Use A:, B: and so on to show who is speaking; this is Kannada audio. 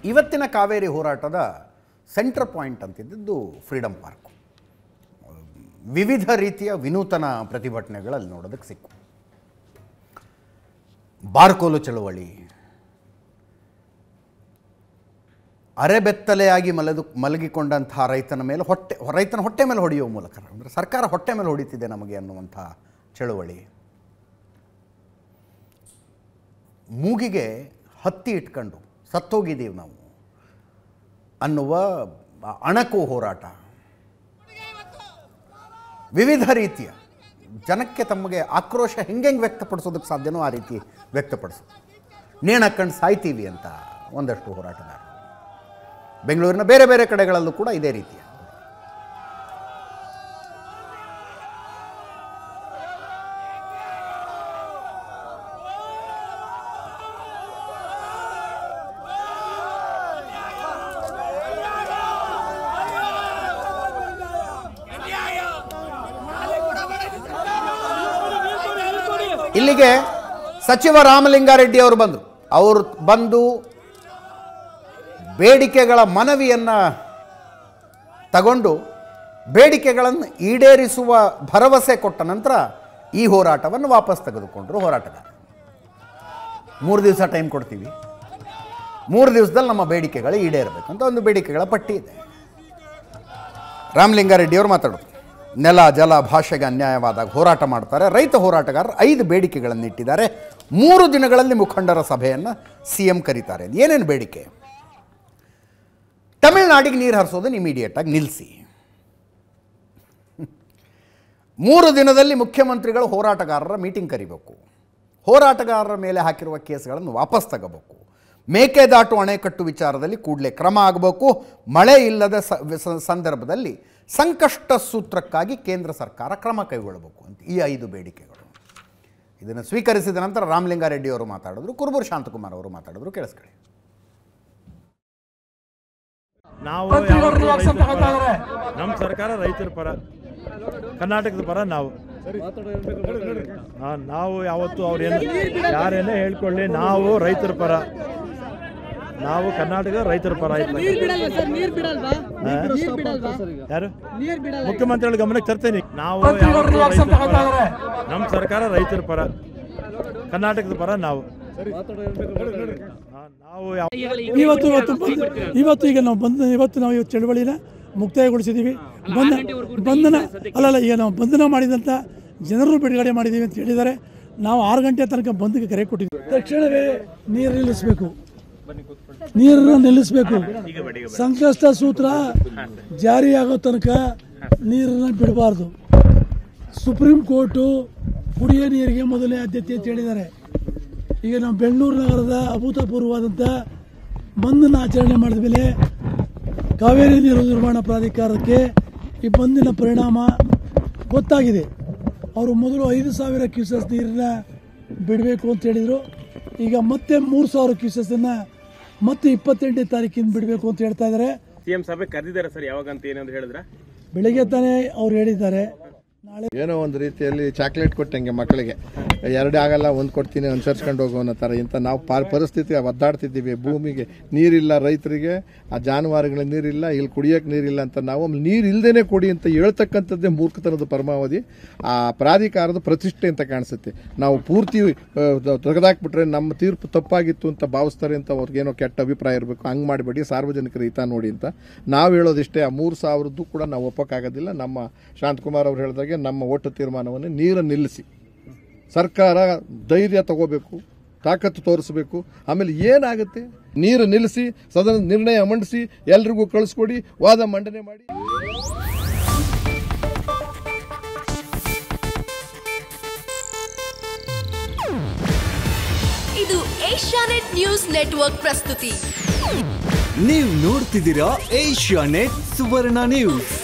A: ಇವತ್ತಿನ ಕಾವೇರಿ ಹೋರಾಟದ ಸೆಂಟರ್ ಪಾಯಿಂಟ್ ಅಂತಿದ್ದದ್ದು ಫ್ರೀಡಮ್ ಪಾರ್ಕು ವಿವಿಧ ರೀತಿಯ ವಿನೂತನ ಪ್ರತಿಭಟನೆಗಳಲ್ಲಿ ನೋಡೋದಕ್ಕೆ ಸಿಕ್ಕು ಬಾರ್ಕೋಲು ಚಳುವಳಿ ಅರೆಬೆತ್ತಲೆಯಾಗಿ ಮಲದು ಮಲಗಿಕೊಂಡಂತಹ ರೈತನ ಮೇಲೆ ಹೊಟ್ಟೆ ರೈತನ ಹೊಟ್ಟೆ ಮೇಲೆ ಹೊಡೆಯುವ ಮೂಲಕ ಅಂದರೆ ಸರ್ಕಾರ ಹೊಟ್ಟೆ ಮೇಲೆ ಹೊಡಿತಿದೆ ನಮಗೆ ಅನ್ನುವಂಥ ಚಳುವಳಿ ಮೂಗಿಗೆ ಹತ್ತಿ ಇಟ್ಕೊಂಡು ಸತ್ತೋಗಿದ್ದೀವಿ ನಾವು ಅನ್ನುವ ಅಣಕು ಹೋರಾಟ ವಿವಿಧ ರೀತಿಯ ಜನಕ್ಕೆ ತಮಗೆ ಆಕ್ರೋಶ ಹೆಂಗೆಂಗೆ ವ್ಯಕ್ತಪಡಿಸೋದಕ್ಕೆ ಸಾಧ್ಯನೋ ಆ ರೀತಿ ವ್ಯಕ್ತಪಡಿಸೋದು ನೇಣು ಹಾಕೊಂಡು ಸಾಯ್ತೀವಿ ಅಂತ ಒಂದಷ್ಟು ಹೋರಾಟಗಾರರು ಬೆಂಗಳೂರಿನ ಬೇರೆ ಬೇರೆ ಕಡೆಗಳಲ್ಲೂ ಕೂಡ ಇದೇ ರೀತಿಯ ಇಲ್ಲಿಗೆ ಸಚಿವ ರಾಮಲಿಂಗಾರೆಡ್ಡಿ ಅವರು ಬಂದರು ಅವರು ಬಂದು ಬೇಡಿಕೆಗಳ ಮನವಿಯನ್ನು ತಗೊಂಡು ಬೇಡಿಕೆಗಳನ್ನು ಈಡೇರಿಸುವ ಭರವಸೆ ಕೊಟ್ಟ ನಂತರ ಈ ಹೋರಾಟವನ್ನು ವಾಪಸ್ ತೆಗೆದುಕೊಂಡರು ಹೋರಾಟಗಾರ ಮೂರು ದಿವಸ ಟೈಮ್ ಕೊಡ್ತೀವಿ ಮೂರು ದಿವಸದಲ್ಲಿ ನಮ್ಮ ಬೇಡಿಕೆಗಳು ಈಡೇರಬೇಕು ಅಂತ ಒಂದು ಬೇಡಿಕೆಗಳ ಪಟ್ಟಿ ಇದೆ ರಾಮಲಿಂಗಾರೆಡ್ಡಿಯವರು ಮಾತಾಡೋದು ನೆಲ ಜಲ ಭಾಷೆಗೆ ಅನ್ಯಾಯವಾದಾಗ ಹೋರಾಟ ಮಾಡ್ತಾರೆ ರೈತ ಹೋರಾಟಗಾರರು ಐದು ಬೇಡಿಕೆಗಳನ್ನು ಇಟ್ಟಿದ್ದಾರೆ ಮೂರು ದಿನಗಳಲ್ಲಿ ಮುಖಂಡರ ಸಭೆಯನ್ನು ಸಿ ಎಂ ಕರೀತಾರೆ ಏನೇನು ಬೇಡಿಕೆ ತಮಿಳುನಾಡಿಗೆ ನೀರು ಹರಿಸೋದನ್ನು ಇಮಿಡಿಯೇಟಾಗಿ ನಿಲ್ಲಿಸಿ ಮೂರು ದಿನದಲ್ಲಿ ಮುಖ್ಯಮಂತ್ರಿಗಳು ಹೋರಾಟಗಾರರ ಮೀಟಿಂಗ್ ಕರಿಬೇಕು ಹೋರಾಟಗಾರರ ಮೇಲೆ ಹಾಕಿರುವ ಕೇಸ್ಗಳನ್ನು ವಾಪಸ್ ತಗೋಬೇಕು ಮೇಕೆದಾಟು ಅಣೆಕಟ್ಟು ವಿಚಾರದಲ್ಲಿ ಕೂಡಲೇ ಕ್ರಮ ಆಗಬೇಕು ಮಳೆ ಇಲ್ಲದ ಸ- ಸ- ಸಂದರ್ಭದಲ್ಲಿ ಸಂಕಷ್ಟ ಸೂತ್ರಕ್ಕಾಗಿ ಕೇಂದ್ರ ಸರ್ಕಾರ ಕ್ರಮ ಕೈಗೊಳ್ಳಬೇಕು ಅಂತ ಈ ಐದು ಬೇಡಿಕೆಗಳು ಇದನ್ನು ಸ್ವೀಕರಿಸಿದ ನಂತರ ರಾಮಲಿಂಗಾರೆಡ್ಡಿ ಅವರು ಮಾತಾಡಿದ್ರು ಕುರುಬೂರು ಶಾಂತಕುಮಾರ್ ಅವರು ಮಾತಾಡಿದ್ರು ಕೇಳಿಸ್ಕೊಳ್ಳಿ
B: ನಾವು
C: ಮಂತ್ರಿಗಳು
B: ಯಾವತ್ತೂ
C: reaction
B: ರೈತರ
C: ತಗೊಳ್ತಾ
B: ಪರ.
C: ಇದಾರೆ.
B: ನಮ್ಮ ಸರ್ಕಾರ ರೈತರ ಪರ ಕರ್ನಾಟಕದ ಪರ ನಾವು ಹಾ, ನಾವು ಯಾವತ್ತು ಅವ್ರೇನು ಯಾರೇನೇ ಹೇಳ್ಕೊಳ್ಳಿ ನಾವು ರೈತರ ಪರ ನಾವು ಕರ್ನಾಟಕದ ರೈತರ ಪರ ಆಯ್ತು
D: ನೀರ್ ಬಿಡಲ್ವಾ ಸರ್ ನೀರ್ ಬಿಡಲ್ವಾ ನೀರ್ ಬಿಡಲ್ವಾ
B: ಯಾರು
D: ನೀರ್ ಬಿಡಲ್ಲ
B: ಮುಖ್ಯಮಂತ್ರಿಗಳ ಗಮನಕ್ಕೆ ತರ್ತೇನೆ ನಾವು
C: ಮಂತ್ರಿಗಳು
B: ಯಾವತ್ತೂ
C: reaction
B: ರೈತರ ಪರ.
C: ತಗೊಳ್ತಾ ಇದಾರೆ.
B: ನಮ್ಮ ಸರ್ಕಾರ ರೈತರ ಪರ ಕರ್ನಾಟಕದ ಪರ ನಾವು ಹಾ, ನಾವು ಯಾವ
E: ಇವತ್ತು ಇವತ್ತು ಬಂದ್- ಇವತ್ತು ಈಗ ನಾವು ಬಂದ ಇವತ್ತು ನಾವು ಇವತ್ತು ಚಳವಳಿನ ಮುಕ್ತಾಯಗೊಳಿಸಿದ್ದೀವಿ ಬಂದ ಬಂಧನ ಅಲ್ಲಲ್ಲ ಈಗ ನಾವು ಬಂಧನ ಮಾಡಿದಂಥ ಜನರು ಬಿಡುಗಡೆ ಮಾಡಿದ್ದೀವಿ ಅಂತ ಹೇಳಿದ್ದಾರೆ ನಾವು ಆರು ಗಂಟೆ ತನಕ ಬಂದ್ಗೆ ಕರೆ ಕೊಟ್ಟಿದ್ದೀವಿ ತಕ್ಷಣವೇ ನೀರು ನಿಲ್ಲಿಸಬೇಕು ನೀರನ್ನು ನಿಲ್ಲಿಸಬೇಕು ಸಂಕಷ್ಟ ಸೂತ್ರ ಜಾರಿಯಾಗೋ ತನಕ ನೀರನ್ನು ಬಿಡಬಾರ್ದು ಸುಪ್ರೀಂ ಕೋರ್ಟು ಕುಡಿಯೋ ನೀರಿಗೆ ಮೊದಲನೇ ಆದ್ಯತೆ ಅಂತ ಹೇಳಿದ್ದಾರೆ ಈಗ ನಾವು ಬೆಂಗಳೂರು ನಗರದ ಅಭೂತಪೂರ್ವವಾದಂಥ ಬಂದನ್ನು ಆಚರಣೆ ಮಾಡಿದ ಮೇಲೆ ಕಾವೇರಿ ನೀರು ನಿರ್ವಹಣಾ ಪ್ರಾಧಿಕಾರಕ್ಕೆ ಈ ಬಂದಿನ ಪರಿಣಾಮ ಗೊತ್ತಾಗಿದೆ ಅವರು ಮೊದಲು ಐದು ಸಾವಿರ ಕ್ಯೂಸಸ್ ನೀರನ್ನ ಬಿಡಬೇಕು ಅಂತ ಹೇಳಿದರು ಈಗ ಮತ್ತೆ ಮೂರು ಸಾವಿರ ಕ್ಯೂಸಸ್ಸನ್ನು ಮತ್ತೆ ಇಪ್ಪತ್ತೆಂಟನೇ ತಾರೀಕಿಂದ ಬಿಡಬೇಕು ಅಂತ ಹೇಳ್ತಾ ಇದ್ದಾರೆ
F: ಸಿಎಂ ಸಭೆ ಕರೆದಿದ್ದಾರೆ ಸರ್ ಯಾವಾಗ ಅಂತ ಏನಾದ್ರು ಹೇಳಿದ್ರ
E: ಬೆಳಗ್ಗೆ ತಾನೇ ಅವ್ರು ಹೇಳಿದ್ದಾರೆ
G: ಏನೋ ಒಂದು ರೀತಿಯಲ್ಲಿ ಚಾಕ್ಲೇಟ್ ಕೊಟ್ಟಂಗೆ ಮಕ್ಕಳಿಗೆ ಎರಡೇ ಆಗಲ್ಲ ಒಂದು ಕೊಡ್ತೀನಿ ಅನುಸರಿಸ್ಕೊಂಡು ಹೋಗೋ ಅನ್ನೋ ಥರ ಇಂಥ ನಾವು ಪಾ- ಪರಿಸ್ಥಿತಿ ಒದ್ದಾಡ್ತಿದ್ದೀವಿ ಭೂಮಿಗೆ ನೀರಿಲ್ಲ ರೈತರಿಗೆ ಆ ಜಾನುವಾರುಗಳಿಗೆ ನೀರಿಲ್ಲ ಇಲ್ಲಿ ಕುಡಿಯೋಕೆ ನೀರಿಲ್ಲ ಅಂತ ನಾವು ನೀರು ಇಲ್ಲದೇನೆ ಕೊಡಿ ಅಂತ ಹೇಳ್ತಕ್ಕಂಥದ್ದೇ ಮೂರ್ಖತನದ ಪರಮಾವಧಿ ಆ ಪ್ರಾಧಿಕಾರದ ಪ್ರತಿಷ್ಠೆ ಅಂತ ಕಾಣಿಸುತ್ತೆ ನಾವು ಪೂರ್ತಿ ಆ, ತೆಗೆದಾಕ್ಬಿಟ್ರೆ ನಮ್ಮ ತೀರ್ಪು ತಪ್ಪಾಗಿತ್ತು ಅಂತ ಭಾವಿಸ್ತಾರೆ ಅಂತ ಅವ್ರಿಗೇನೋ ಕೆಟ್ಟ ಅಭಿಪ್ರಾಯ ಇರಬೇಕು ಹಂಗೆ ಮಾಡಬೇಡಿ ಸಾರ್ವಜನಿಕರ ಹಿತ ನೋಡಿ ಅಂತ ನಾವು ಹೇಳೋದಿಷ್ಟೇ ಆ ಮೂರು ಸಾವಿರದ್ದು ಕೂಡ ನಾವು ಒಪ್ಪಕ್ಕಾಗೋದಿಲ್ಲ ನಮ್ಮ ಶಾಂತಕುಮಾರ್ ಅವರು ಹೇಳಿದಾಗೆ ನಮ್ಮ ಒಟ್ಟು ತೀರ್ಮಾನವನ್ನು ನೀರನ್ನು ನಿಲ್ಲಿಸಿ ಸರ್ಕಾರ ಧೈರ್ಯ ತಗೋಬೇಕು ತಾಕತ್ತು ತೋರಿಸಬೇಕು ಆಮೇಲೆ ಏನಾಗುತ್ತೆ ನೀರು ನಿಲ್ಲಿಸಿ ಸದನ ನಿರ್ಣಯ ಮಂಡಿಸಿ ಎಲ್ರಿಗೂ ಕಳಿಸ್ಕೊಡಿ ವಾದ ಮಂಡನೆ ಮಾಡಿ
H: ಇದು ಏಷ್ಯಾನೆಟ್ ನ್ಯೂಸ್ ನೆಟ್ವರ್ಕ್ ಪ್ರಸ್ತುತಿ
I: ನೀವು ನೋಡ್ತಿದ್ದೀರಾ ಏಷ್ಯಾ ನೆಟ್ ಸುವರ್ಣ ನ್ಯೂಸ್